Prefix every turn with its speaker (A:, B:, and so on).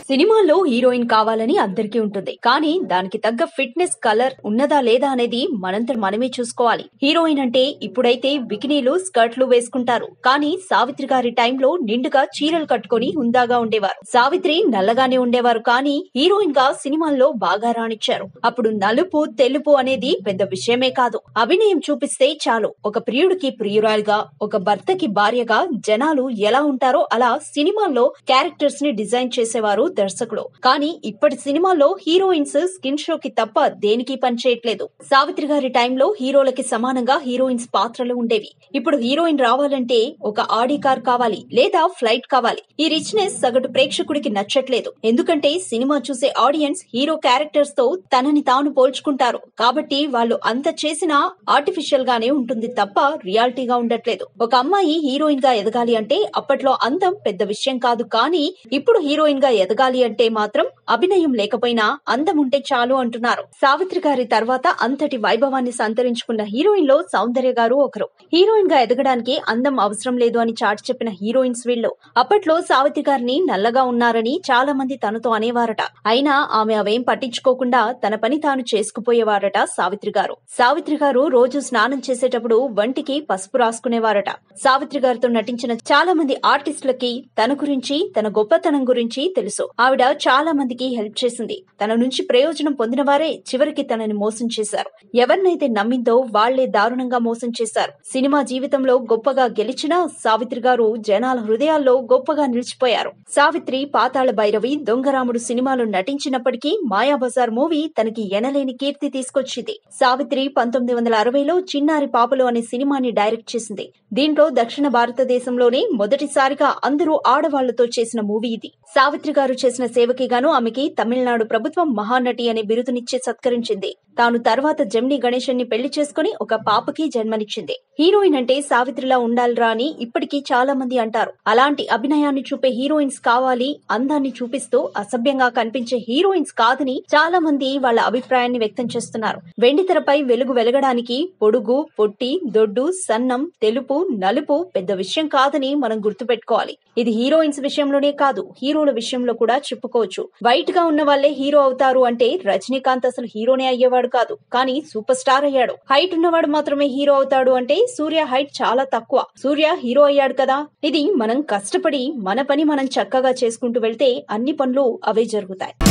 A: సినిమాల్లో హీరోయిన్ కావాలని అందరికీ ఉంటుంది కానీ దానికి తగ్గ ఫిట్నెస్ కలర్ ఉన్నదా లేదా అనేది మనంతట మనమే చూసుకోవాలి హీరోయిన్ అంటే ఇప్పుడైతే బికినీలు స్కర్ట్లు వేసుకుంటారు కానీ సావిత్రి గారి టైంలో నిండుగా చీరలు కట్టుకొని హుందాగా ఉండేవారు సావిత్రి నల్లగానే ఉండేవారు కానీ హీరోయిన్ గా సినిమాల్లో బాగా రాణించారు అప్పుడు నలుపు తెలుపు అనేది పెద్ద విషయమే కాదు అభినయం చూపిస్తే చాలు ఒక ప్రియుడికి ప్రియురాలుగా ఒక భర్తకి భార్యగా జనాలు ఎలా ఉంటారో అలా సినిమాల్లో క్యారెక్టర్స్ ని డిజైన్ చేసేవారు దర్శకులు కానీ ఇప్పటి సినిమాల్లో హీరోయిన్స్ స్కిన్ షో కి తప్ప దేనికి పనిచేయట్లేదు సావిత్రి గారి టైంలో హీరోలకి సమానంగా హీరోయిన్స్ పాత్రలు ఉండేవి ఇప్పుడు హీరోయిన్ రావాలంటే ఒక ఆడి కార్ కావాలి లేదా ఫ్లైట్ కావాలి ఈ రిచ్నెస్ సగటు ప్రేక్షకుడికి నచ్చట్లేదు ఎందుకంటే సినిమా చూసే ఆడియన్స్ హీరో క్యారెక్టర్స్ తో తనని తాను పోల్చుకుంటారు కాబట్టి వాళ్ళు అంత చేసినా ఆర్టిఫిషియల్ గానే ఉంటుంది తప్ప రియాలిటీగా ఉండట్లేదు ఒక అమ్మాయి హీరోయిన్ గా ఎదగాలి అంటే అప్పట్లో అందం పెద్ద విషయం కాదు కానీ ఇప్పుడు హీరోయిన్ గా ఎదగాలి అంటే మాత్రం అభినయం లేకపోయినా అందం ఉంటే చాలు అంటున్నారు సావిత్రి గారి తర్వాత అంతటి వైభవాన్ని సంతరించుకున్న హీరోయిన్ లో సౌందర్య గారు ఒకరు హీరోయిన్ గా ఎదగడానికి అందం అవసరం లేదు అని చాటి చెప్పిన హీరోయిన్స్ వీళ్ళు అప్పట్లో సావిత్రి గారిని నల్లగా ఉన్నారని చాలా మంది తనతో అనేవారట అయినా ఆమె అవేం పట్టించుకోకుండా తన పని తాను చేసుకుపోయేవారట సావిత్రి గారు సావిత్రి గారు రోజు స్నానం చేసేటప్పుడు వంటికి పసుపు రాసుకునేవారట సావిత్రి గారితో నటించిన చాలా మంది ఆర్టిస్టులకి తన గురించి తన గొప్పతనం గురించి తెలుసు ఆవిడ చాలా మందికి హెల్ప్ చేసింది తన నుంచి ప్రయోజనం పొందిన వారే చివరికి తనని మోసం చేశారు ఎవరినైతే నమ్మిందో వాళ్లే దారుణంగా మోసం చేశారు సినిమా జీవితంలో గొప్పగా గెలిచిన సావిత్రి గారు జనాల హృదయాల్లో గొప్పగా నిలిచిపోయారు సావిత్రి పాతాళ భైరవి దొంగరాముడు సినిమాలో నటించినప్పటికీ మాయాబజార్ మూవీ తనకి ఎనలేని కీర్తి తీసుకొచ్చింది సావిత్రి పంతొమ్మిది వందల అరవైలో చిన్నారి పాపలు అనే సినిమాని డైరెక్ట్ చేసింది దీంట్లో దక్షిణ భారతదేశంలోనే మొదటిసారిగా అందరూ ఆడవాళ్లతో చేసిన మూవీ ఇది సావిత్రి గారు చేసిన సేవకి గాను ఆమెకి తమిళనాడు ప్రభుత్వం మహానటి అనే బిరుదునిచ్చి సత్కరించింది తాను తర్వాత జమిని గణేశన్ ని పెళ్లి చేసుకుని ఒక పాపకి జన్మనిచ్చింది హీరోయిన్ అంటే సావిత్రిలా ఉండాలిరా అని ఇప్పటికీ చాలా మంది అంటారు అలాంటి అభినయాన్ని చూపే హీరోయిన్స్ కావాలి అందాన్ని చూపిస్తూ అసభ్యంగా కనిపించే హీరోయిన్స్ కాదని చాలా మంది వాళ్ళ అభిప్రాయాన్ని వ్యక్తం చేస్తున్నారు వెండితెరపై వెలుగు వెలగడానికి పొడుగు పొట్టి దొడ్డు సన్నం తెలుపు నలుపు పెద్ద విషయం కాదని మనం గుర్తుపెట్టుకోవాలి ఇది హీరోయిన్స్ విషయంలోనే కాదు హీరోల విషయంలో కూడా చెప్పుకోవచ్చు వైట్ గా ఉన్న వాళ్ళే హీరో అవుతారు అంటే రజనీకాంత్ అసలు హీరోనే అయ్యేవాడు కాదు కానీ సూపర్ స్టార్ అయ్యాడు హైట్ ఉన్నవాడు మాత్రమే హీరో అవుతాడు అంటే సూర్య హైట్ చాలా తక్కువ సూర్య హీరో అయ్యాడు కదా ఇది మనం కష్టపడి మన పని మనం చక్కగా చేసుకుంటూ వెళ్తే అన్ని పనులు అవే జరుగుతాయి